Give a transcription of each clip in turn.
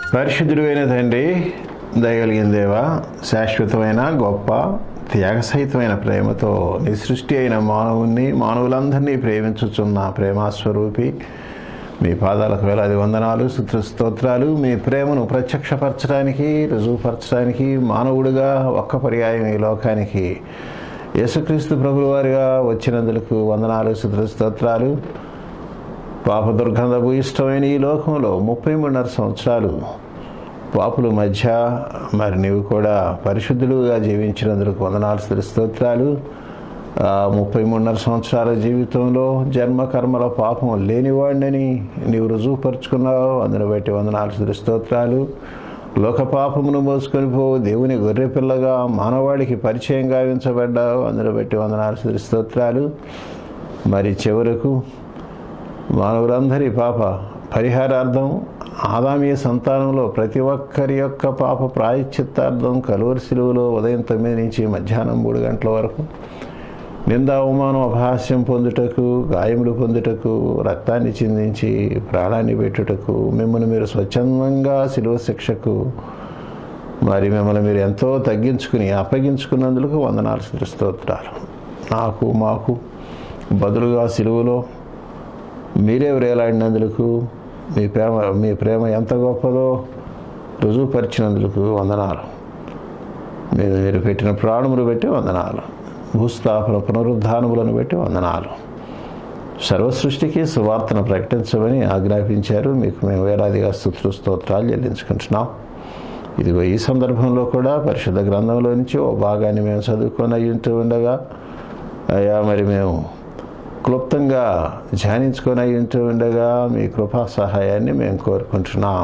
పరిశుద్ధుడైన తండ్రి దయగలిగిన దేవ శాశ్వతమైన గొప్ప త్యాగసహితమైన ప్రేమతో నీ సృష్టి అయిన మానవుణ్ణి మానవులందరినీ ప్రేమించుచున్న ప్రేమాస్వరూపి మీ పాదాలకు వేలాది వందనాలు సుత్ర స్తోత్రాలు మీ ప్రేమను ప్రత్యక్షపరచడానికి రుజువుపరచడానికి మానవుడిగా ఒక్క పర్యాయం ఈ లోకానికి యేసుక్రీస్తు ప్రభుల వారిగా వచ్చినందుకు వందనాలు సుత్ర స్తోత్రాలు పాప దుర్గంధపు ఇష్టమైన ఈ లోకంలో ముప్పై మూడున్నర సంవత్సరాలు పాపుల మధ్య మరి నీవు కూడా పరిశుద్ధులుగా జీవించినందుకు వందనాలు స్తుతి స్తోత్రాలు ఆ ముప్పై మూడున్నర సంవత్సరాల జీవితంలో జన్మ కర్మల పాపం లేనివాడిని నీవు రుజువుపరుచుకున్నావు అందును బట్టి వందనాలు స్తుతి స్తోత్రాలు లోక పాపమును మోసుకొని పో దేవుని గొర్రె పిల్లగా మానవాళికి పరిచయం గావించబడ్డావు అందును బట్టి వందనాలు స్తుతి స్తోత్రాలు మరి చివరకు మానవులందరి పాప పరిహారార్థం ఆదామీయ సంతానంలో ప్రతి ఒక్కరి యొక్క పాప ప్రాయశ్చిత్తార్థం కలువరి శిలువలో ఉదయం తొమ్మిది నుంచి మధ్యాహ్నం మూడు గంటల వరకు నింద అవమానం అపహాస్యం పొందుటకు గాయములు పొందుటకు రక్తాన్ని చిందించి ప్రాణాన్ని పెట్టుటకు మిమ్మల్ని మీరు స్వచ్ఛందంగా శిలువ శిక్షకు మరి మిమ్మల్ని మీరు ఎంతో తగ్గించుకుని అప్పగించుకున్నందుకు వందనాలు స్తోత్రాలు నాకు మాకు బదులుగా సిలువలో మీరే వేలాడినందుకు మీ ప్రేమ మీ ప్రేమ ఎంత గొప్పదో రుజువుపరిచినందుకు వందనాలు మీరు మీరు పెట్టిన ప్రాణములు పెట్టి వందనాలు భూస్థాపన పునరుద్ధానములను పెట్టి వందనాలు సర్వసృష్టికి సువార్తను ప్రకటించమని ఆజ్ఞాపించారు మీకు మేము వేలాదిగా స్థుతులు స్తోత్రాలు చెల్లించుకుంటున్నాం ఇదిగో ఈ సందర్భంలో కూడా పరిశుద్ధ గ్రంథంలో నుంచి ఓ భాగాన్ని మేము చదువుకొని అయ్యుంటూ ఉండగా అయ్యా మరి మేము క్లుప్తంగా ధ్యానించుకొని ఉంటూ ఉండగా మీ కృపా సహాయాన్ని మేము కోరుకుంటున్నాం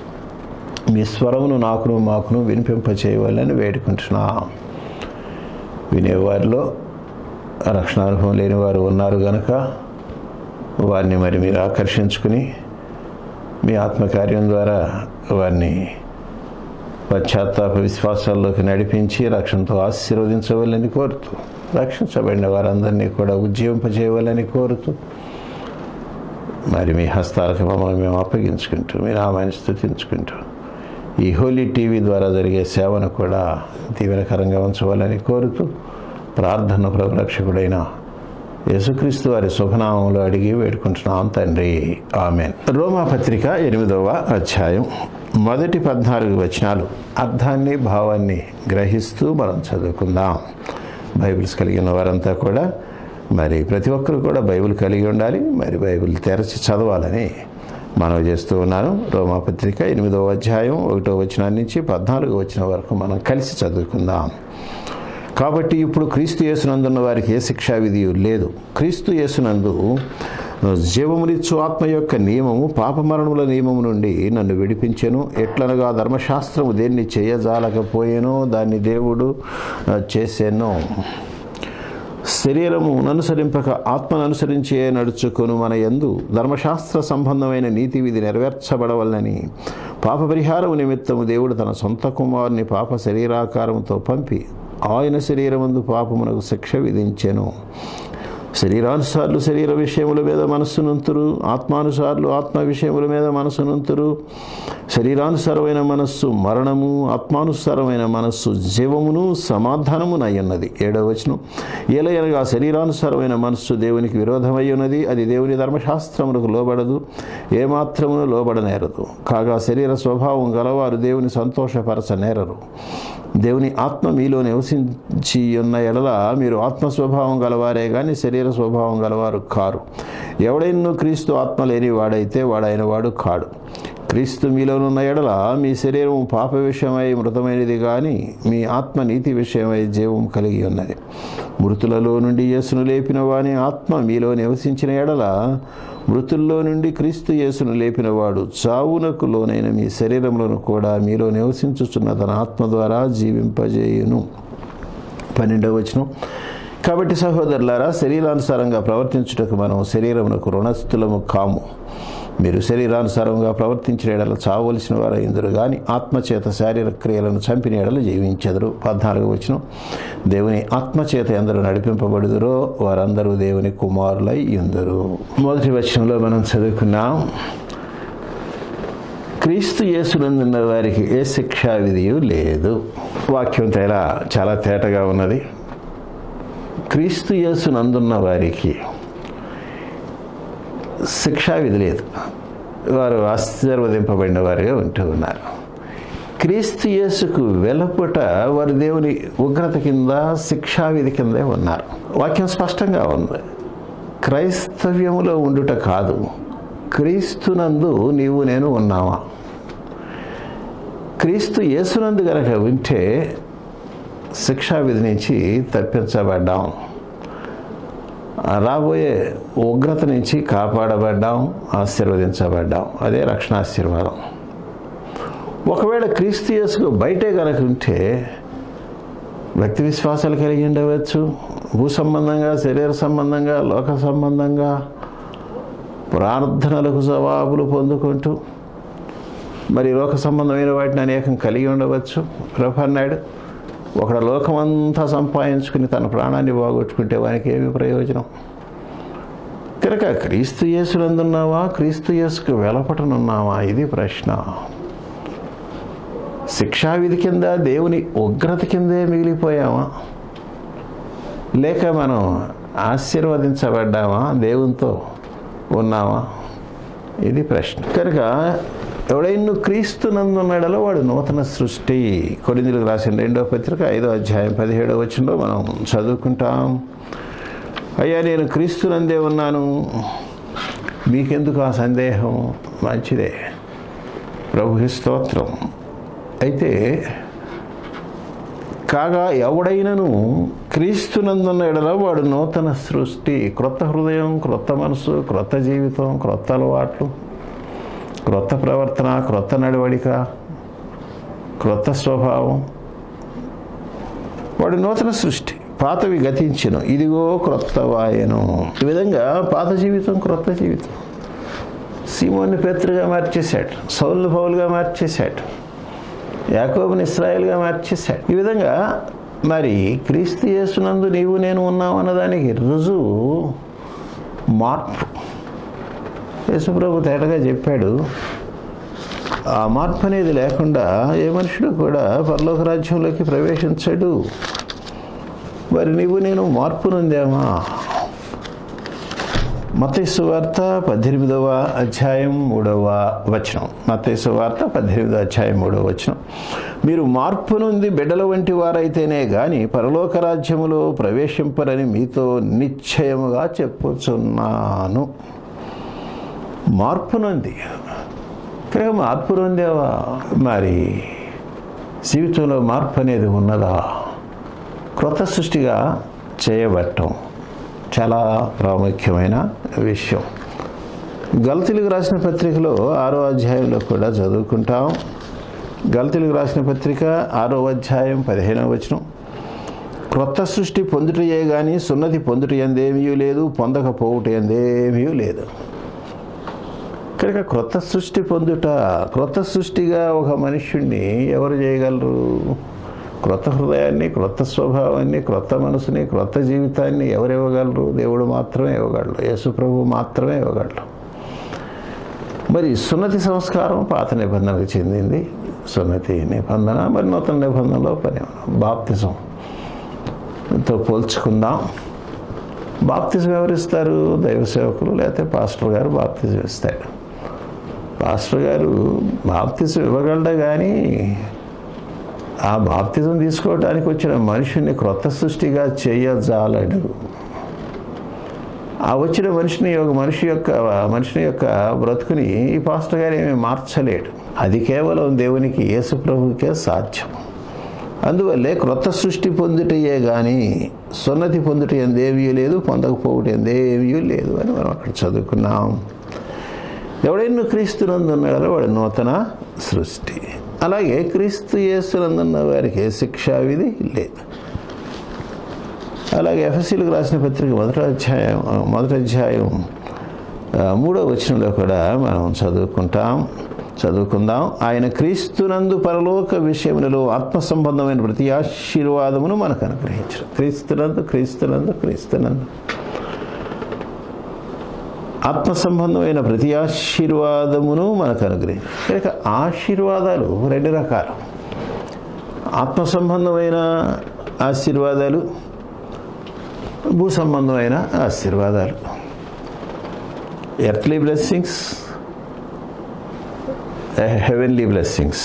మీ స్వరమును నాకును మాకును వినిపింప చేయవాలని వేడుకుంటున్నాం వినేవారిలో రక్షణానుభవం లేని వారు ఉన్నారు గనక వారిని మరి మీరు ఆకర్షించుకుని మీ ఆత్మకార్యం ద్వారా వారిని పశ్చాత్తాప విశ్వాసాల్లోకి నడిపించి రక్షణతో ఆశీర్వదించవాలని కోరుతూ రక్షించబడిన వారందరినీ కూడా ఉజ్జీవింపజేయవాలని కోరుతూ మరి మీ హస్తాలకు మమ్మల్ని మేము అప్పగించుకుంటూ మీ నామాన్ని స్థుతించుకుంటూ ఈ హోలీ టీవీ ద్వారా జరిగే సేవను కూడా దీవెనకరంగా ఉంచవాలని కోరుతూ ప్రార్థన ప్రభురక్షకుడైన యేసుక్రీస్తు వారి శుభనామంలో అడిగి వేడుకుంటున్నాం తండ్రి ఆమెన్ రోమా పత్రిక ఎనిమిదవ అధ్యాయం మొదటి పద్నాలుగు వచనాలు అర్థాన్ని భావాన్ని గ్రహిస్తూ మనం చదువుకుందాం బైబిల్స్ కలిగిన వారంతా కూడా మరి ప్రతి ఒక్కరు కూడా బైబిల్ కలిగి ఉండాలి మరి బైబిల్ తెరచి చదవాలని మనవి చేస్తూ ఉన్నాను రోమాపత్రిక ఎనిమిదవ అధ్యాయం ఒకటో వచనం నుంచి పద్నాలుగో వచ్చిన వరకు మనం కలిసి చదువుకుందాం కాబట్టి ఇప్పుడు క్రీస్తు యేసునందున్న వారికి ఏ శిక్షా విధి లేదు క్రీస్తు యేసునందు జీవమునిచ్చు ఆత్మ యొక్క నియమము పాపమరణముల నియమము నుండి నన్ను విడిపించెను ఎట్లనగా ధర్మశాస్త్రము దేన్ని చేయజాలకపోయేనో దాన్ని దేవుడు చేసేను శరీరము అనుసరింపక ఆత్మను అనుసరించి నడుచుకొను మన ఎందు ధర్మశాస్త్ర సంబంధమైన నీతి విధి నెరవేర్చబడవలనని పాప పరిహారము నిమిత్తము దేవుడు తన సొంత కుమారుని పాప శరీరాకారముతో పంపి ఆయన శరీరమందు పాపమునకు శిక్ష విధించెను శరీరానుసార్లు శరీర విషయముల మీద మనస్సునుంతురు ఆత్మానుసార్లు ఆత్మ విషయముల మీద మనస్సునుంతురు శరీరానుసారమైన మనస్సు మరణము ఆత్మానుసారమైన మనస్సు జీవమును సమాధానమును అయ్యున్నది ఏడవ వచనం ఏలయనగా శరీరానుసారమైన మనస్సు దేవునికి విరోధమై ఉన్నది అది దేవుని ధర్మశాస్త్రములకు లోబడదు ఏమాత్రమును లోబడనేరదు కాగా శరీర స్వభావం గలవారు దేవుని సంతోషపరచనేరరు దేవుని ఆత్మ మీలో నివసించి ఉన్న ఎడల మీరు ఆత్మ స్వభావం గలవారే కానీ శరీర స్వభావం గలవారు కారు ఎవడైనా క్రీస్తు ఆత్మ లేని వాడైతే వాడైన వాడు కాడు క్రీస్తు మీలోనున్న ఎడల మీ శరీరం పాప విషయమై మృతమైనది కానీ మీ ఆత్మ నీతి విషయమై జీవం కలిగి ఉన్నది మృతులలో నుండి యేసును లేపిన వాని ఆత్మ మీలో నివసించిన ఎడల మృతుల్లో నుండి క్రీస్తు యేసును లేపినవాడు చావునకు లోనైన మీ శరీరములను కూడా మీలో నివసించుచున్న తన ఆత్మ ద్వారా జీవింపజేయును పన్నెండవ వచనం కాబట్టి సహోదరులారా శరీరానుసారంగా ప్రవర్తించుటకు మనం శరీరమునకు రుణస్థులము కాము మీరు శరీరానుసారంగా ప్రవర్తించిన ఎడల చావలసిన వారు ఇందురు కానీ ఆత్మచేత శారీరక క్రియలను చంపిన ఎడలు జీవించెదరు పద్నాలుగు వచ్చిన దేవుని ఆత్మచేత ఎందరూ నడిపింపబడుదురో వారందరూ దేవుని కుమారులై ఇందరు మొదటి వచనంలో మనం చదువుకున్నాం క్రీస్తు యేసునందున్న వారికి ఏ శిక్షా విధియు లేదు వాక్యం తేలా చాలా తేటగా ఉన్నది క్రీస్తు యేసునందున్న వారికి శిక్షా విధి లేదు వారు ఆశీర్వదింపబడిన వారిగా ఉంటూ ఉన్నారు క్రీస్తు యేసుకు వెలపుట వారి దేవుని ఉగ్రత కింద శిక్షా విధి కిందే ఉన్నారు వాక్యం స్పష్టంగా ఉంది క్రైస్తవ్యములో ఉండుట కాదు క్రీస్తునందు నీవు నేను ఉన్నావా క్రీస్తు యేసునందు గనక వింటే శిక్షా విధి నుంచి తప్పించబడ్డాం రాబోయే ఉగ్రత నుంచి కాపాడబడ్డాం ఆశీర్వదించబడ్డాం అదే రక్షణాశీర్వాదం ఒకవేళ క్రీస్తు యేసుకు బయటే కనుక ఉంటే వ్యక్తి విశ్వాసాలు కలిగి ఉండవచ్చు భూ సంబంధంగా శరీర సంబంధంగా లోక సంబంధంగా ప్రార్థనలకు జవాబులు పొందుకుంటూ మరి లోక సంబంధమైన వాటిని అనేకం కలిగి ఉండవచ్చు ప్రభు అన్నాడు ఒకడు లోకమంతా సంపాదించుకుని తన ప్రాణాన్ని బాగొట్టుకుంటే వానికి ఏమి ప్రయోజనం కనుక క్రీస్తు యేసునందున్నావా క్రీస్తు యేసుకు వెలపటనున్నావా ఇది ప్రశ్న శిక్షావిధి కింద దేవుని ఉగ్రత కిందే మిగిలిపోయామా లేక మనం ఆశీర్వదించబడ్డామా దేవునితో ఉన్నామా ఇది ప్రశ్న కనుక ఎవడైనా క్రీస్తు నందున్నాడలో వాడు నూతన సృష్టి కొరిందులకు రాసిన రెండో పత్రిక ఐదో అధ్యాయం పదిహేడో వచ్చిందో మనం చదువుకుంటాం అయ్యా నేను క్రీస్తు నందే ఉన్నాను మీకెందుకు ఆ సందేహం మంచిదే ప్రభు స్తోత్రం అయితే కాగా ఎవడైనను క్రీస్తునందున్న ఎడల వాడు నూతన సృష్టి క్రొత్త హృదయం క్రొత్త మనసు క్రొత్త జీవితం క్రొత్త అలవాట్లు క్రొత్త ప్రవర్తన క్రొత్త నడవడిక క్రొత్త స్వభావం వాడు నూతన సృష్టి పాతవి గతించను ఇదిగో క్రొత్త వాయను ఈ విధంగా పాత జీవితం క్రొత్త జీవితం సీమోని పేత్రుగా మార్చేశాడు సౌలు పౌలుగా మార్చేశాడు యాకోబుని ఇస్రాయల్గా మార్చేశాడు ఈ విధంగా మరి క్రీస్తు యేసునందు నీవు నేను ఉన్నావు అన్నదానికి రుజువు మార్పు యేసుప్రభు తేటగా చెప్పాడు ఆ మార్పు అనేది లేకుండా ఏ మనుషుడు కూడా పరలోక రాజ్యంలోకి ప్రవేశించడు మరి నీవు నేను మార్పు నొందామా మతేసు వార్త పద్దెనిమిదవ అధ్యాయం మూడవ వచనం మతేసు వార్త పద్దెనిమిదవ అధ్యాయం మూడవ వచనం మీరు మార్పు నుండి బిడ్డల వంటి వారైతేనే గాని పరలోక రాజ్యములో ప్రవేశింపరని మీతో నిశ్చయముగా చెప్పుచున్నాను మార్పు నొంది ఇక్కడ మార్పు నొందేవా మరి జీవితంలో మార్పు అనేది ఉన్నదా క్రొత్త సృష్టిగా చేయబట్టం చాలా ప్రాముఖ్యమైన విషయం గలతీలకు రాసిన పత్రికలో ఆరో అధ్యాయంలో కూడా చదువుకుంటాం గలతీలకు రాసిన పత్రిక ఆరో అధ్యాయం పదిహేనవ వచనం క్రొత్త సృష్టి పొందుటయే కానీ సున్నతి పొందుట ఎందేమీ లేదు పొందకపోవుట ఎందేమీ లేదు కనుక క్రొత్త సృష్టి పొందుట క్రొత్త సృష్టిగా ఒక మనుష్యుణ్ణి ఎవరు చేయగలరు క్రొత్త హృదయాన్ని క్రొత్త స్వభావాన్ని క్రొత్త మనసుని క్రొత్త జీవితాన్ని ఎవరు ఇవ్వగలరు దేవుడు మాత్రమే ఇవ్వగలరు యేసుప్రభు మాత్రమే ఇవ్వగలరు మరి సున్నతి సంస్కారం పాత నిబంధనకు చెందింది సున్నతి నిబంధన మరి నూతన నిబంధనలో పని బాప్తిజం తో పోల్చుకుందాం బాప్తిజం ఎవరిస్తారు దైవ సేవకులు లేకపోతే పాస్టర్ గారు బాప్తిజం ఇస్తాడు పాస్టర్ గారు బాప్తిజం ఇవ్వగలడా కానీ ఆ బాప్తిజం తీసుకోవడానికి వచ్చిన మనిషిని క్రొత్త సృష్టిగా చేయజాలడు ఆ వచ్చిన మనిషిని ఒక మనిషి యొక్క మనిషిని యొక్క బ్రతుకుని ఈ పాస్టర్ గారు ఏమీ మార్చలేడు అది కేవలం దేవునికి యేసు ప్రభుకే సాధ్యం అందువల్లే క్రొత్త సృష్టి పొందుటయే కానీ సున్నతి పొందుట ఎందేమీ లేదు పొందకపోవట ఎందేమీ లేదు అని మనం అక్కడ చదువుకున్నాం ఎవడైనా క్రీస్తునందున్నాడో వాడు నూతన సృష్టి అలాగే క్రీస్తు యేసునందున్న వారికి ఏ శిక్షా విధి లేదు అలాగే ఎఫ్ఎస్సీలకు రాసిన పత్రిక మొదటి అధ్యాయం మొదటి అధ్యాయం ఆ, మూడో వచనంలో కూడా మనం చదువుకుంటాం చదువుకుందాం ఆయన క్రీస్తునందు పరలోక విషయములలో ఆత్మ సంబంధమైన ప్రతి ఆశీర్వాదమును మనకు అనుగ్రహించరు క్రీస్తునందు క్రీస్తునందు క్రీస్తునందు ఆత్మ సంబంధమైన ప్రతి ఆశీర్వాదమును మనకు అనుగ్రహం కనుక ఆశీర్వాదాలు రెండు రకాలు ఆత్మ సంబంధమైన ఆశీర్వాదాలు భూ సంబంధమైన ఆశీర్వాదాలు earthly blessings heavenly blessings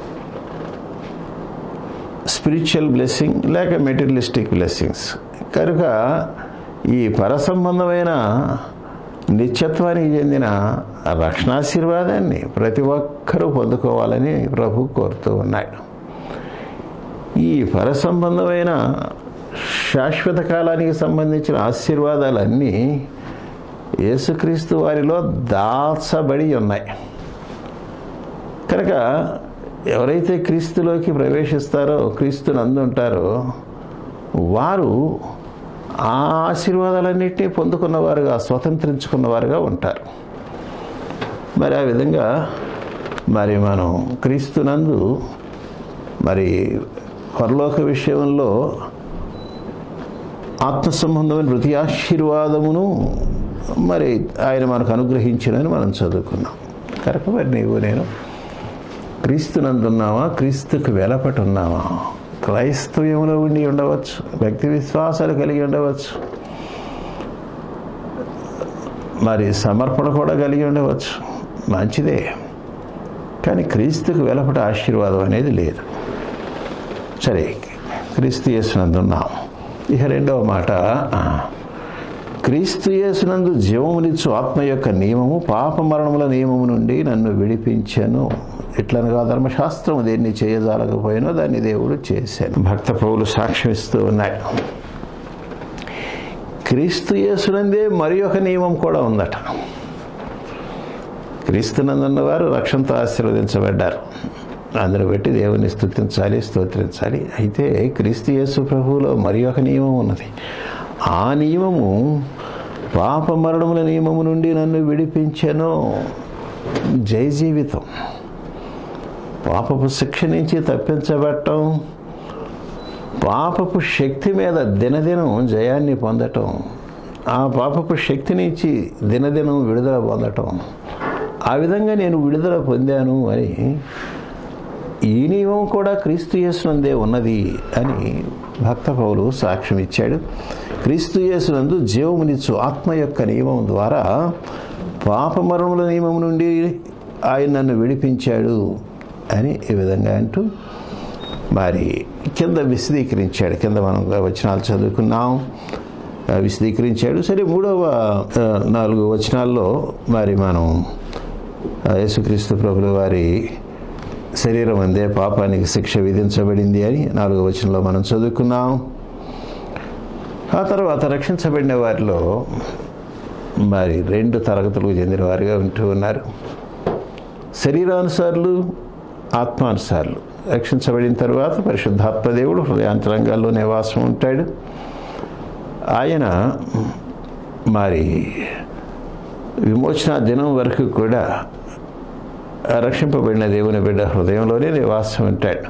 spiritual blessing లేక మెటీరియలిస్టిక్ బ్లెస్సింగ్స్ కనుక ఈ పరసంబంధమైన నిత్యత్వానికి చెందిన రక్షణాశీర్వాదాన్ని ప్రతి ఒక్కరూ పొందుకోవాలని ప్రభు కోరుతూ ఉన్నాడు ఈ పరసంబంధమైన శాశ్వత కాలానికి సంబంధించిన ఆశీర్వాదాలన్నీ యేసుక్రీస్తు వారిలో దాచబడి ఉన్నాయి కనుక ఎవరైతే క్రీస్తులోకి ప్రవేశిస్తారో క్రీస్తుని అందుంటారో వారు ఆ ఆశీర్వాదాలన్నింటినీ పొందుకున్నవారుగా స్వతంత్రించుకున్నవారుగా ఉంటారు మరి ఆ విధంగా మరి మనం క్రీస్తునందు మరి పరలోక విషయంలో ఆత్మ సంబంధమైన ప్రతి ఆశీర్వాదమును మరి ఆయన మనకు అనుగ్రహించినని మనం చదువుకున్నాం కనుక మరి నీవు నేను క్రీస్తునందున్నావా క్రీస్తుకు వెలపటి ఉన్నావా క్రైస్తవ్యంలో ఉండి ఉండవచ్చు వ్యక్తి విశ్వాసాలు కలిగి ఉండవచ్చు మరి సమర్పణ కూడా కలిగి ఉండవచ్చు మంచిదే కానీ క్రీస్తుకు వెలపట ఆశీర్వాదం అనేది లేదు సరే క్రీస్తు యేసునందున్నాం ఇక రెండవ మాట క్రీస్తు యేసునందు జీవమునిచ్చు ఆత్మ యొక్క నియమము పాప మరణముల నియమము నుండి నన్ను విడిపించాను ఇట్లనగా ధర్మశాస్త్రము దేన్ని చేయజాలకపోయినో దాన్ని దేవుడు చేశాను భక్త పౌలు సాక్ష్యం ఇస్తూ ఉన్నాడు క్రీస్తు యేసునందే మరి ఒక నియమం కూడా ఉందట క్రీస్తునందున్న వారు రక్షణతో ఆశీర్వదించబడ్డారు అందును బట్టి దేవుని స్థుతించాలి స్తోత్రించాలి అయితే క్రీస్తు యేసు ప్రభువులో మరి ఒక నియమం ఉన్నది ఆ నియమము పాప మరణముల నియమము నుండి నన్ను విడిపించాను జై జీవితం పాపపు శిక్ష నుంచి తప్పించబడటం పాపపు శక్తి మీద దినదినం జయాన్ని పొందటం ఆ పాపపు శక్తి నుంచి దినదినం విడుదల పొందటం ఆ విధంగా నేను విడుదల పొందాను అని ఈ నియమం కూడా క్రీస్తు యేసునందే ఉన్నది అని భక్త పౌలు సాక్ష్యం ఇచ్చాడు క్రీస్తు యేసునందు జీవమునిచ్చు ఆత్మ యొక్క నియమం ద్వారా పాపమరముల నియమం నుండి ఆయన నన్ను విడిపించాడు అని ఈ విధంగా అంటూ మరి కింద విశదీకరించాడు కింద మనం వచనాలు చదువుకున్నాం విశదీకరించాడు సరే మూడవ నాలుగు వచనాల్లో మరి మనం యేసుక్రీస్తు ప్రభుల వారి శరీరం అందే పాపానికి శిక్ష విధించబడింది అని నాలుగో వచనంలో మనం చదువుకున్నాం ఆ తర్వాత రక్షించబడిన వారిలో మరి రెండు తరగతులకు చెందిన వారిగా ఉంటూ ఉన్నారు శరీరానుసారులు ఆత్మానుసారులు రక్షించబడిన తర్వాత పరిశుద్ధాత్మదేవుడు హృదయాంతరంగాల్లో నివాసం ఉంటాడు ఆయన మరి విమోచన దినం వరకు కూడా రక్షింపబడిన దేవుని బిడ్డ హృదయంలోనే నివాసం ఉంటాడు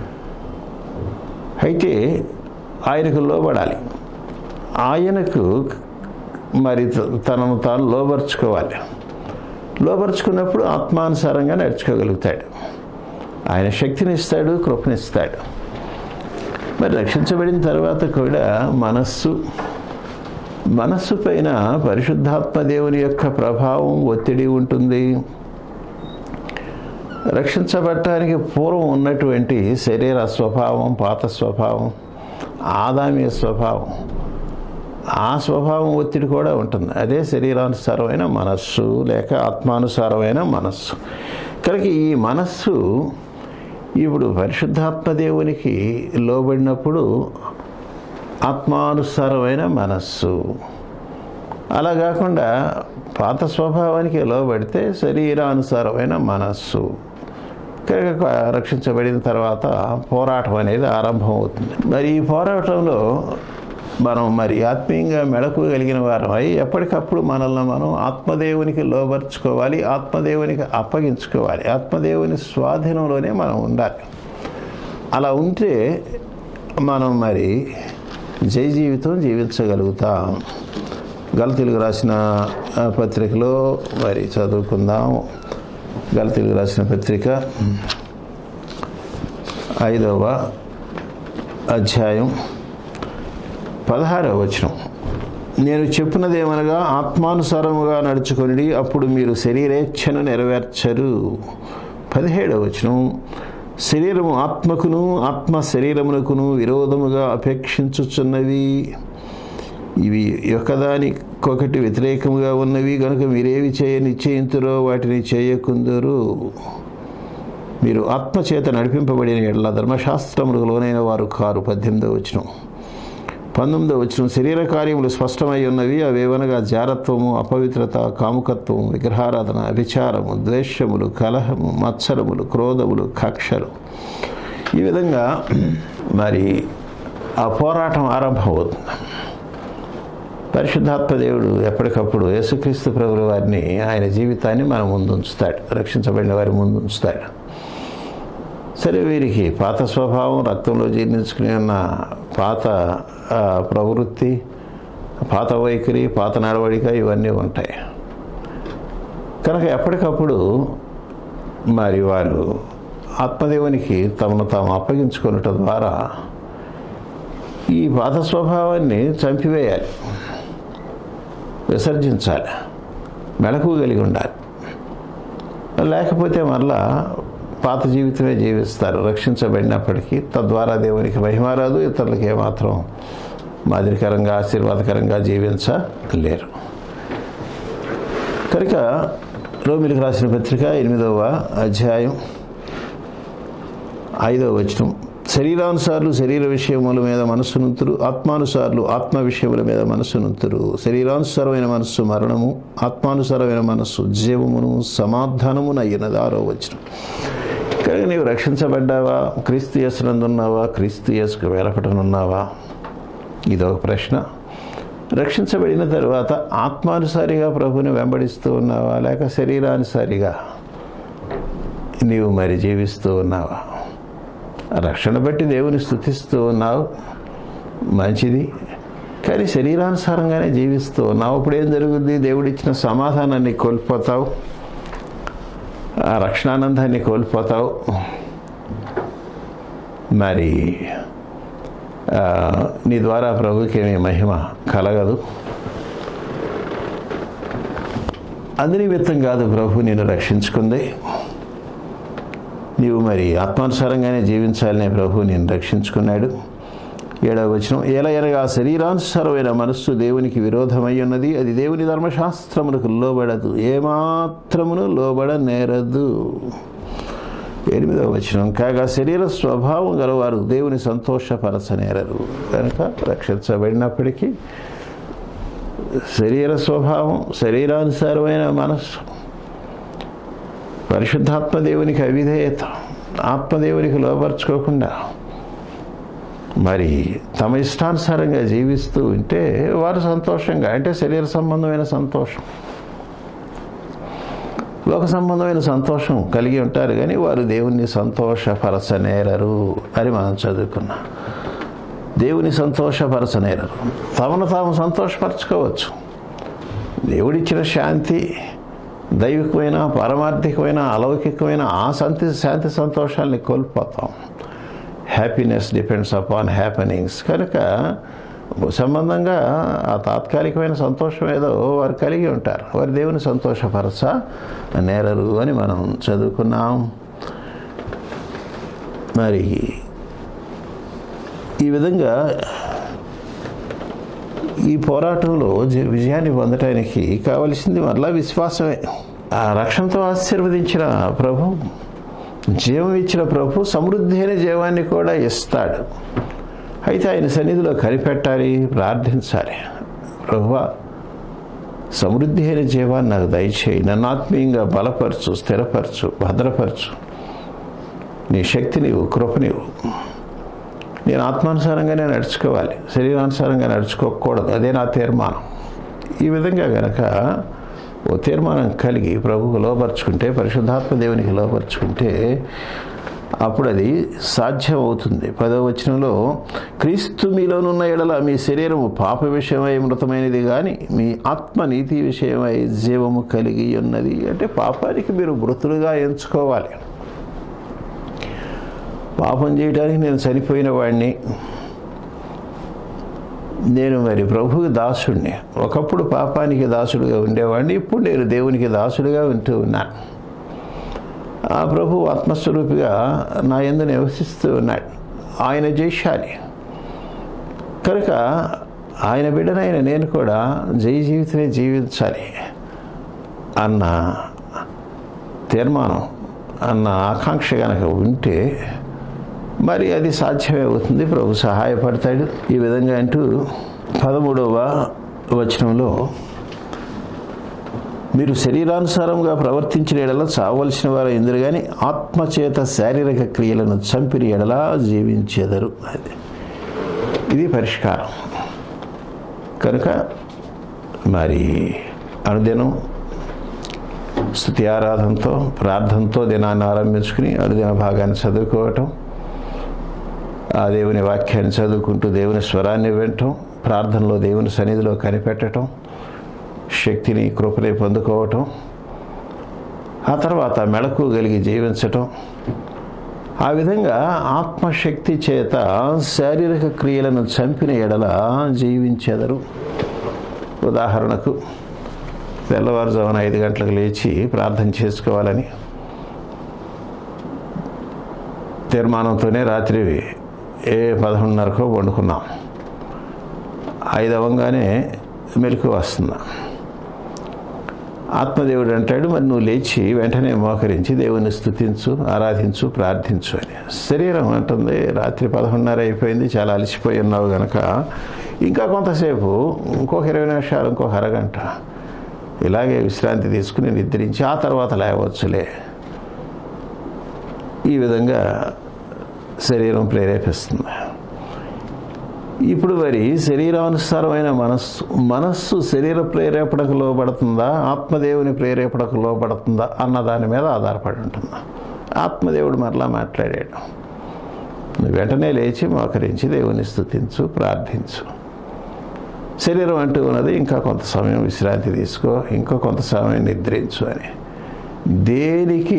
అయితే ఆయనకు లోబడాలి ఆయనకు మరి తనను తాను లోపరుచుకోవాలి లోపరుచుకున్నప్పుడు ఆత్మానుసారంగా నడుచుకోగలుగుతాడు ఆయన శక్తిని ఇస్తాడు కృపనిస్తాడు మరి రక్షించబడిన తర్వాత కూడా మనస్సు మనస్సు పైన పరిశుద్ధాత్మ దేవుని యొక్క ప్రభావం ఒత్తిడి ఉంటుంది రక్షించబడటానికి పూర్వం ఉన్నటువంటి శరీర స్వభావం పాత స్వభావం ఆదామీయ స్వభావం ఆ స్వభావం ఒత్తిడి కూడా ఉంటుంది అదే శరీరానుసారమైన మనస్సు లేక ఆత్మానుసారమైన మనస్సు కనుక ఈ మనస్సు ఇప్పుడు పరిశుద్ధాత్మ దేవునికి లోబడినప్పుడు ఆత్మానుసారమైన మనస్సు అలా కాకుండా పాత స్వభావానికి లోబడితే శరీరానుసారమైన మనస్సు కనుక రక్షించబడిన తర్వాత పోరాటం అనేది ఆరంభం అవుతుంది మరి ఈ పోరాటంలో మనం మరి ఆత్మీయంగా మెడకోగలిగిన వారమై ఎప్పటికప్పుడు మనల్ని మనం ఆత్మదేవునికి లోబర్చుకోవాలి ఆత్మదేవునికి అప్పగించుకోవాలి ఆత్మదేవుని స్వాధీనంలోనే మనం ఉండాలి అలా ఉంటే మనం మరి జై జీవితం జీవించగలుగుతాం గలతీలకు రాసిన ఆ, పత్రికలో మరి చదువుకుందాం గలతీలకు రాసిన పత్రిక ఐదవ అధ్యాయం పదహారవ వచనం నేను చెప్పినదేమనగా ఆత్మానుసారముగా నడుచుకొని అప్పుడు మీరు శరీరేచ్ఛను నెరవేర్చరు పదిహేడవ వచనం శరీరము ఆత్మకును ఆత్మ శరీరమునకును విరోధముగా అపేక్షించుచున్నవి ఇవి ఒకదానికొకటి వ్యతిరేకముగా ఉన్నవి కనుక మీరేవి చేయ నిశ్చయింతురో వాటిని చేయకుందరు మీరు ఆత్మచేత నడిపింపబడిన ఎడల ధర్మశాస్త్రములకు లోనైన వారు కారు పద్దెనిమిదవ వచనం పంతొమ్మిదవ వచనం శరీర కార్యములు స్పష్టమై ఉన్నవి అవేవనగా జారత్వము అపవిత్రత కాముకత్వము విగ్రహారాధన అభిచారము ద్వేషములు కలహము మత్సరములు క్రోధములు కక్షలు ఈ విధంగా మరి ఆ పోరాటం ఆరంభమవుతుంది పరిశుద్ధాత్మ దేవుడు ఎప్పటికప్పుడు యేసుక్రీస్తు ప్రభుల వారిని ఆయన జీవితాన్ని మన ముందు ఉంచుతాడు రక్షించబడిన వారి ముందు ఉంచుతాడు సరే వీరికి పాత స్వభావం రక్తంలో జీర్ణించుకుని ఉన్న పాత ఆ, ప్రవృత్తి పాత వైఖరి పాత నడవడిక ఇవన్నీ ఉంటాయి కనుక ఎప్పటికప్పుడు మరి వారు ఆత్మదేవునికి తమను తాము అప్పగించుకున్నట ద్వారా ఈ పాత స్వభావాన్ని చంపివేయాలి విసర్జించాలి మెలకు కలిగి ఉండాలి లేకపోతే మరలా పాత జీవితమే జీవిస్తారు రక్షించబడినప్పటికీ తద్వారా దేవునికి మహిమారాదు ఇతరులకు ఏమాత్రం మాదిరికరంగా ఆశీర్వాదకరంగా జీవించలేరు కనుక రోమిలకు రాసిన పత్రిక ఎనిమిదవ అధ్యాయం ఐదవ వచనం శరీరానుసార్లు శరీర విషయముల మీద మనస్సునుంతురు ఆత్మానుసార్లు ఆత్మ విషయముల మీద మనస్సునుంతురు శరీరానుసారమైన మనస్సు మరణము ఆత్మానుసారమైన మనస్సు జీవమును సమాధానమున అయినది ఆరో వచనం కనుక నీవు రక్షించబడ్డావా క్రీస్తు యేసునందున్నావా క్రీస్తు యేసుకు వేలపటనున్నావా ఇదొక ప్రశ్న రక్షించబడిన తర్వాత ఆత్మానుసారిగా ప్రభుని వెంబడిస్తూ ఉన్నావా లేక శరీరానుసారిగా నీవు మరి జీవిస్తూ ఉన్నావా రక్షణ బట్టి దేవుని స్థుతిస్తూ ఉన్నావు మంచిది కానీ శరీరానుసారంగానే జీవిస్తూ ఉన్నావు అప్పుడు ఏం జరుగుద్ది దేవుడిచ్చిన సమాధానాన్ని కోల్పోతావు ఆ రక్షణానందాన్ని కోల్పోతావు మరి ఆ, నీ ద్వారా ప్రభుకి ఏమీ మహిమ కలగదు అందు నిమిత్తం కాదు ప్రభు నేను రక్షించుకుంది నీవు మరి ఆత్మానుసారంగానే జీవించాలనే ప్రభు నేను రక్షించుకున్నాడు ఏడవ వచనం ఎలా అనగా శరీరానుసారమైన మనస్సు దేవునికి విరోధమై ఉన్నది అది దేవుని ధర్మశాస్త్రములకు లోబడదు ఏమాత్రమును లోబడ నేరదు ఎనిమిదవ వచనం కాగా శరీర స్వభావం గలవారు దేవుని సంతోషపరచనేరరు కనుక రక్షించబడినప్పటికీ శరీర స్వభావం శరీరానుసారమైన మనస్సు పరిశుద్ధాత్మ దేవునికి అవిధేయత ఆత్మదేవునికి లోపరుచుకోకుండా మరి తమ ఇష్టానుసారంగా జీవిస్తూ ఉంటే వారు సంతోషంగా అంటే శరీర సంబంధమైన సంతోషం లోక సంబంధమైన సంతోషం కలిగి ఉంటారు కానీ వారు దేవుణ్ణి సంతోషపరచనేరరు అని మనం చదువుకున్నాం దేవుని సంతోషపరచనేరరు తమను తాము సంతోషపరచుకోవచ్చు దేవుడిచ్చిన శాంతి దైవికమైన పారమార్థికమైన అలౌకికమైన ఆ శాంతి శాంతి సంతోషాల్ని కోల్పోతాం హ్యాపీనెస్ డిపెండ్స్ అపాన్ హ్యాపెనింగ్స్ కనుక సంబంధంగా ఆ తాత్కాలికమైన సంతోషం ఏదో వారు కలిగి ఉంటారు వారు దేవుని సంతోషపరచ నేరరు అని మనం చదువుకున్నాం మరి ఈ విధంగా ఈ పోరాటంలో జ- విజయాన్ని పొందటానికి కావలసింది మరలా విశ్వాసమే ఆ రక్షణతో ఆశీర్వదించిన ప్రభు జీవం ఇచ్చిన ప్రభు సమృద్ధి అయిన జీవాన్ని కూడా ఇస్తాడు అయితే ఆయన సన్నిధిలో కనిపెట్టాలి ప్రార్థించాలి ప్రభువా సమృద్ధి అయిన జీవాన్ని నాకు దయచేయి నన్ను ఆత్మీయంగా బలపరచు స్థిరపరచు భద్రపరచు నీ శక్తి నీవు కృప నీవు నేను ఆత్మానుసారంగానే నడుచుకోవాలి శరీరానుసారంగా నడుచుకోకూడదు అదే నా తీర్మానం ఈ విధంగా గనక ఓ తీర్మానం కలిగి ప్రభువుకు లోపరుచుకుంటే పరిశుద్ధాత్మ దేవునికి లోపరుచుకుంటే అప్పుడు అది సాధ్యం అవుతుంది పదవ వచనంలో క్రీస్తు మీలోనున్న ఎడల మీ శరీరము పాప విషయమై మృతమైనది కానీ మీ ఆత్మ నీతి విషయమై జీవము కలిగి ఉన్నది అంటే పాపానికి మీరు మృతులుగా ఎంచుకోవాలి పాపం చేయడానికి నేను చనిపోయిన వాడిని నేను మరి ప్రభువుకి దాసుడిని ఒకప్పుడు పాపానికి దాసుడిగా ఉండేవాడిని ఇప్పుడు నేను దేవునికి దాసుడిగా ఉంటూ ఉన్నాను ఆ ప్రభు ఆత్మస్వరూపిగా నా ఎందు నివసిస్తూ ఉన్నాడు ఆయన జయిషాలి కనుక ఆయన బిడ్డనైన నేను కూడా జయ జీవితమే జీవించాలి అన్న తీర్మానం అన్న ఆకాంక్ష కనుక ఉంటే మరి అది సాధ్యమే అవుతుంది ప్రభు సహాయపడతాడు ఈ విధంగా అంటూ పదమూడవ వచనంలో మీరు శరీరానుసారంగా ప్రవర్తించిన ఎడల చావలసిన వారు ఎందురు కానీ ఆత్మచేత శారీరక క్రియలను చంపిన ఎడలా జీవించేదరు అది ఇది పరిష్కారం కనుక మరి అనుదినం స్థుతి ఆరాధనతో ప్రార్థనతో దినాన్ని ఆరంభించుకుని అనుదిన భాగాన్ని చదువుకోవటం ఆ దేవుని వాక్యాన్ని చదువుకుంటూ దేవుని స్వరాన్ని వినటం ప్రార్థనలో దేవుని సన్నిధిలో కనిపెట్టడం శక్తిని కృపని పొందుకోవటం ఆ తర్వాత మెళకు కలిగి జీవించటం ఆ విధంగా ఆత్మశక్తి చేత శారీరక క్రియలను చంపిన ఎడల జీవించెదరు ఉదాహరణకు తెల్లవారుజామున ఐదు గంటలకు లేచి ప్రార్థన చేసుకోవాలని తీర్మానంతోనే రాత్రి ఏ పదకొండున్నరకో వండుకున్నాం ఐదవంగానే మెలకు వస్తున్నా ఆత్మదేవుడు అంటాడు మరి నువ్వు లేచి వెంటనే మోకరించి దేవుని స్థుతించు ఆరాధించు ప్రార్థించు అని శరీరం అంటుంది రాత్రి పదకొండున్నర అయిపోయింది చాలా అలసిపోయి ఉన్నావు గనక ఇంకా కొంతసేపు ఇంకొక ఇరవై నిమిషాలు ఇంకొక అరగంట ఇలాగే విశ్రాంతి తీసుకుని నిద్రించి ఆ తర్వాత లేవచ్చులే ఈ విధంగా శరీరం ప్రేరేపిస్తుంది ఇప్పుడు మరి శరీరానుసారమైన మనస్సు మనస్సు శరీర ప్రేరేపణకు లోబడుతుందా ఆత్మదేవుని ప్రేరేపణకు లోబడుతుందా అన్న దాని మీద ఆధారపడి ఉంటుందా ఆత్మదేవుడు మరలా మాట్లాడాడు నువ్వు వెంటనే లేచి మోకరించి దేవుని స్థుతించు ప్రార్థించు శరీరం అంటూ ఉన్నది ఇంకా కొంత సమయం విశ్రాంతి తీసుకో ఇంకో కొంత సమయం నిద్రించు అని దేనికి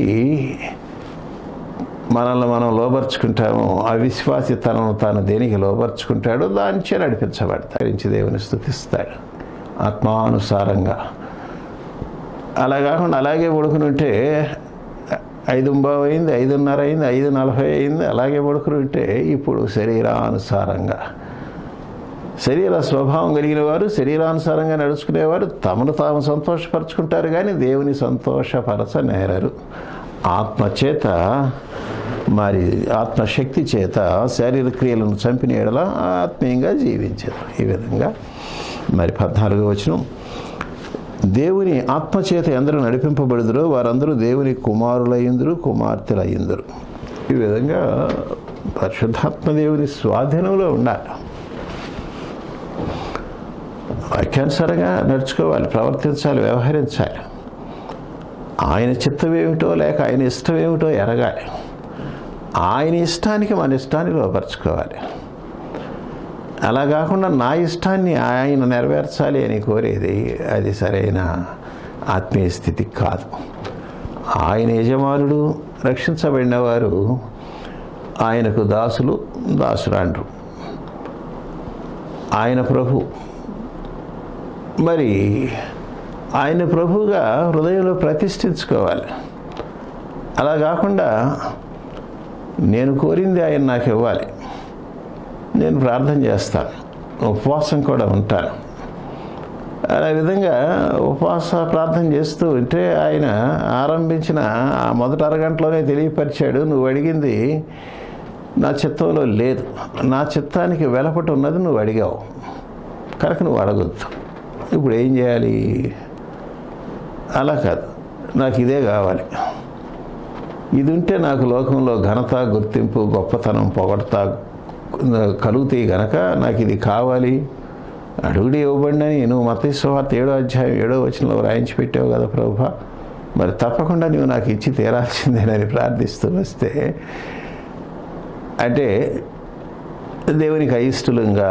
మనల్ని మనం లోపరుచుకుంటామో అవిశ్వాసి తనను తాను దేనికి లోపరుచుకుంటాడో దానిచే నడిపించబడతాడు నుంచి దేవుని స్థుతిస్తాడు ఆత్మానుసారంగా అలా కాకుండా అలాగే పడుకుని ఉంటే ఐదు బావు అయింది ఐదున్నర అయింది ఐదు నలభై అయింది అలాగే పడుకుని ఉంటే ఇప్పుడు శరీరానుసారంగా శరీర స్వభావం కలిగిన వారు శరీరానుసారంగా నడుచుకునేవారు తమను తాము సంతోషపరుచుకుంటారు కానీ దేవుని సంతోషపరచ నేరరు ఆత్మచేత మరి ఆత్మశక్తి చేత శారీరక క్రియలను చంపిన ఎడల ఆత్మీయంగా జీవించారు ఈ విధంగా మరి పద్నాలుగో వచనం దేవుని ఆత్మచేత ఎందరూ నడిపింపబడుదురో వారందరూ దేవుని కుమారులయ్యిందరు కుమార్తెలయ్యిందరు ఈ విధంగా పరిశుద్ధాత్మ దేవుని స్వాధీనంలో ఉండాలి వాక్యానుసారంగా నడుచుకోవాలి ప్రవర్తించాలి వ్యవహరించాలి ఆయన చిత్తం ఏమిటో లేక ఆయన ఇష్టం ఏమిటో ఎరగాలి ఆయన ఇష్టానికి మన ఇష్టాన్ని లోపరుచుకోవాలి అలా కాకుండా నా ఇష్టాన్ని ఆయన నెరవేర్చాలి అని కోరేది అది సరైన ఆత్మీయ స్థితి కాదు ఆయన యజమానుడు రక్షించబడిన వారు ఆయనకు దాసులు దాసురాండ్రు ఆయన ప్రభు మరి ఆయన ప్రభువుగా హృదయంలో ప్రతిష్ఠించుకోవాలి అలా కాకుండా నేను కోరింది ఆయన నాకు ఇవ్వాలి నేను ప్రార్థన చేస్తాను ఉపవాసం కూడా ఉంటాను అలా విధంగా ఉపవాస ప్రార్థన చేస్తూ ఉంటే ఆయన ఆరంభించిన ఆ మొదటి అరగంటలోనే తెలియపరిచాడు నువ్వు అడిగింది నా చిత్తంలో లేదు నా చిత్తానికి వెలపటి ఉన్నది నువ్వు అడిగావు కనుక నువ్వు అడగొద్దు ఇప్పుడు ఏం చేయాలి అలా కాదు నాకు ఇదే కావాలి ఇది ఉంటే నాకు లోకంలో ఘనత గుర్తింపు గొప్పతనం పొగడతా కలుగుతాయి గనక నాకు ఇది కావాలి అడుగుడి ఇవ్వబడినని నువ్వు మతేశ్వార్త ఏడో అధ్యాయం ఏడో వచనంలో రాయించి పెట్టావు కదా ప్రభు మరి తప్పకుండా నువ్వు నాకు ఇచ్చి తీరాల్సిందేనని ప్రార్థిస్తూ వస్తే అంటే దేవునికి అయిష్టంగా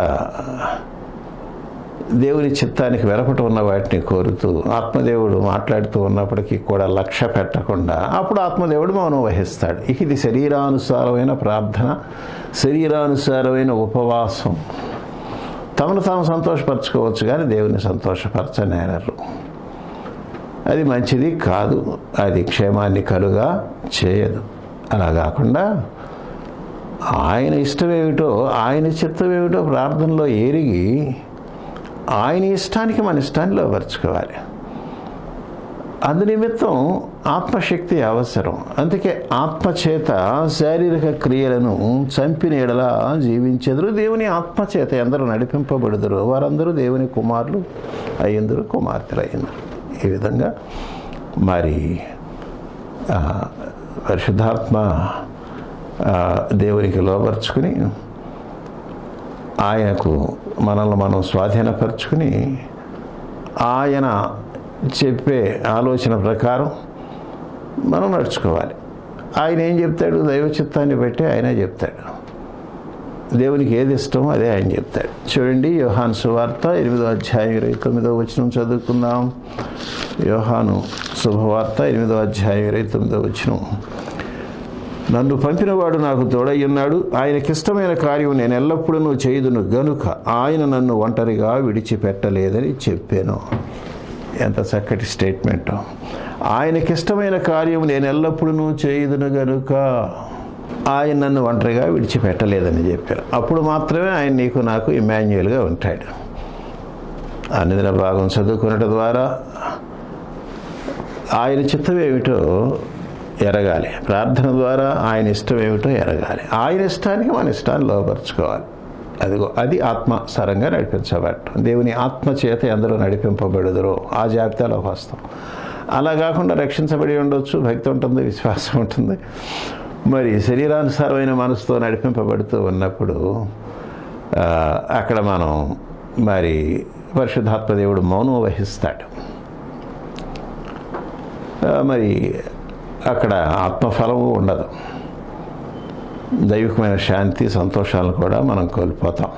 దేవుని చిత్తానికి వెరపటి ఉన్న వాటిని కోరుతూ ఆత్మదేవుడు మాట్లాడుతూ ఉన్నప్పటికీ కూడా లక్ష్య పెట్టకుండా అప్పుడు ఆత్మదేవుడు మౌనం వహిస్తాడు ఇక ఇది శరీరానుసారమైన ప్రార్థన శరీరానుసారమైన ఉపవాసం తమను తాము సంతోషపరచుకోవచ్చు కానీ దేవుని సంతోషపరచనేరరు అది మంచిది కాదు అది క్షేమాన్ని కలుగా చేయదు అలా కాకుండా ఆయన ఇష్టమేమిటో ఆయన చిత్తమేమిటో ప్రార్థనలో ఎరిగి ఆయన ఇష్టానికి మన ఇష్టాన్ని లోపరుచుకోవాలి అందునిమిత్తం ఆత్మశక్తి అవసరం అందుకే ఆత్మచేత శారీరక క్రియలను చంపిన ఎడలా జీవించెదరు దేవుని ఆత్మచేత ఎందరూ నడిపింపబడుదురు వారందరూ దేవుని కుమారులు అయ్యిందరు కుమార్తెలు అయ్యిందరు ఈ విధంగా మరి ఆ, పరిశుద్ధాత్మ ఆ, దేవునికి లోపరుచుకుని ఆయనకు మనల్ని మనం స్వాధీనపరుచుకుని ఆయన చెప్పే ఆలోచన ప్రకారం మనం నడుచుకోవాలి ఆయన ఏం చెప్తాడు దైవ చిత్తాన్ని బట్టి ఆయనే చెప్తాడు దేవునికి ఏది ఇష్టమో అదే ఆయన చెప్తాడు చూడండి యోహాను సువార్త ఎనిమిదో అధ్యాయం ఇరవై తొమ్మిదో వచనం చదువుకుందాం యోహాను శుభవార్త ఎనిమిదో అధ్యాయం ఇరవై తొమ్మిదో వచనం నన్ను పంపినవాడు నాకు తోడయ్యున్నాడు ఆయనకిష్టమైన కార్యం నేను ఎల్లప్పుడూ చేయుదును గనుక ఆయన నన్ను ఒంటరిగా విడిచిపెట్టలేదని చెప్పాను ఎంత చక్కటి స్టేట్మెంట్ ఆయనకిష్టమైన కార్యం నేను ఎల్లప్పుడూ చేయుదును గనుక ఆయన నన్ను ఒంటరిగా విడిచిపెట్టలేదని చెప్పారు అప్పుడు మాత్రమే ఆయన నీకు నాకు ఇమాన్యుయల్గా ఉంటాడు అన్నిదిన భాగం చదువుకున్నట ద్వారా ఆయన చిత్తం ఏమిటో ఎరగాలి ప్రార్థన ద్వారా ఆయన ఇష్టం ఏమిటో ఎరగాలి ఆయన ఇష్టానికి మన ఇష్టాన్ని లోపరుచుకోవాలి అదిగో అది ఆత్మ సరంగా నడిపించబడటం దేవుని ఆత్మ చేత ఎందరో నడిపింపబడుదురో ఆ జాబితాలోకి వస్తాం అలా కాకుండా రక్షించబడి ఉండొచ్చు భక్తి ఉంటుంది విశ్వాసం ఉంటుంది మరి శరీరానుసారమైన మనసుతో నడిపింపబడుతూ ఉన్నప్పుడు ఆ, అక్కడ మనం మరి పరిశుద్ధాత్మ దేవుడు మౌనం వహిస్తాడు ఆ, మరి అక్కడ ఆత్మఫలము ఉండదు దైవికమైన శాంతి సంతోషాలను కూడా మనం కోల్పోతాం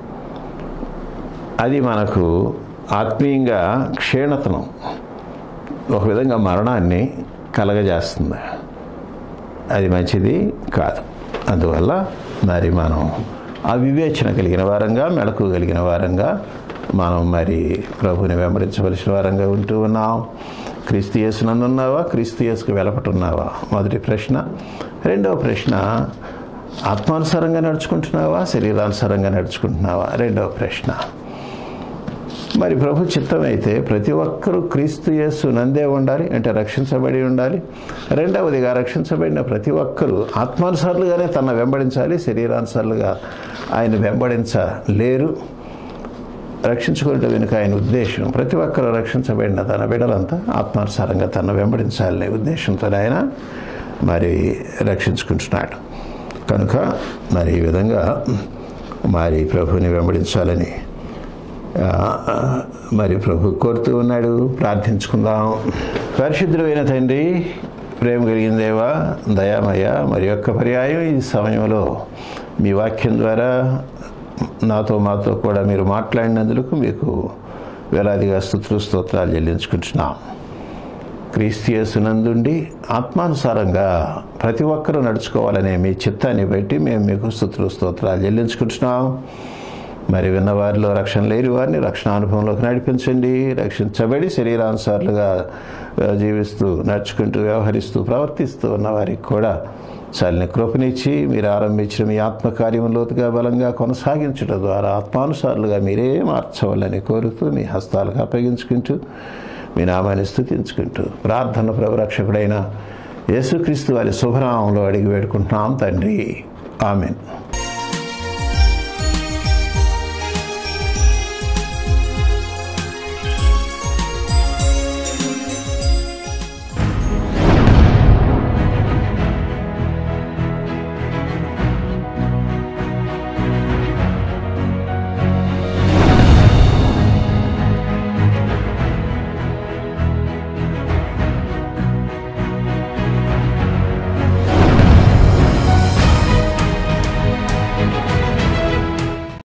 అది మనకు ఆత్మీయంగా క్షీణతను ఒక విధంగా మరణాన్ని కలగజేస్తుంది అది మంచిది కాదు అందువల్ల మరి మనం ఆ వివేచన కలిగిన వారంగా మెళకు కలిగిన వారంగా మనం మరి ప్రభుని వెంబడించవలసిన వారంగా ఉంటూ ఉన్నాం క్రీస్తు యేసునందున్నావా క్రీస్తు యేసుకు వెలపటున్నావా మొదటి ప్రశ్న రెండవ ప్రశ్న ఆత్మానుసారంగా నడుచుకుంటున్నావా శరీరానుసారంగా నడుచుకుంటున్నావా రెండవ ప్రశ్న మరి ప్రభు చిత్తం అయితే ప్రతి ఒక్కరూ క్రీస్తు యేసు నందే ఉండాలి అంటే రక్షించబడి ఉండాలి రెండవదిగా రక్షించబడిన ప్రతి ఒక్కరూ ఆత్మానుసారులుగానే తన వెంబడించాలి శరీరానుసారులుగా ఆయన వెంబడించలేరు రక్షించుకునే వెనుక ఆయన ఉద్దేశం ప్రతి ఒక్కరూ రక్షించబడిన తన బిడలంతా ఆత్మానుసారంగా తన వెంబడించాలనే ఉద్దేశంతో ఆయన మరి రక్షించుకుంటున్నాడు కనుక మరి ఈ విధంగా మరి ప్రభుని వెంబడించాలని ఆ, ఆ, మరి ప్రభు కోరుతూ ఉన్నాడు ప్రార్థించుకుందాం పరిశుద్ధుడైన తండ్రి ప్రేమ కలిగిన దేవా దయామయ మరి యొక్క పర్యాయం ఈ సమయంలో మీ వాక్యం ద్వారా నాతో మాతో కూడా మీరు మాట్లాడినందుకు మీకు వేలాదిగా స్థుతులు స్తోత్రాలు చెల్లించుకుంటున్నాం క్రీస్తునందుండి ఆత్మానుసారంగా ప్రతి ఒక్కరూ నడుచుకోవాలనే మీ చిత్తాన్ని బట్టి మేము మీకు స్థుతులు స్తోత్రాలు చెల్లించుకుంటున్నాం మరి విన్నవారిలో రక్షణ లేని వారిని రక్షణ అనుభవంలోకి నడిపించండి రక్షించబడి శరీరానుసారులుగా ఆ, జీవిస్తూ నడుచుకుంటూ వ్యవహరిస్తూ ప్రవర్తిస్తూ ఉన్న వారికి కూడా చల్లని కృపనిచ్చి మీరు ఆరంభించిన మీ ఆత్మకార్యం లోతుగా బలంగా కొనసాగించడం ద్వారా ఆత్మానుసారులుగా మీరే మార్చవాలని కోరుతూ మీ హస్తాలకు అప్పగించుకుంటూ మీ నామాన్ని స్థుతించుకుంటూ ప్రార్థన ప్రభరక్షకుడైన యేసుక్రీస్తు వారి శుభనామంలో అడిగి వేడుకుంటున్నాం తండ్రి ఆమెన్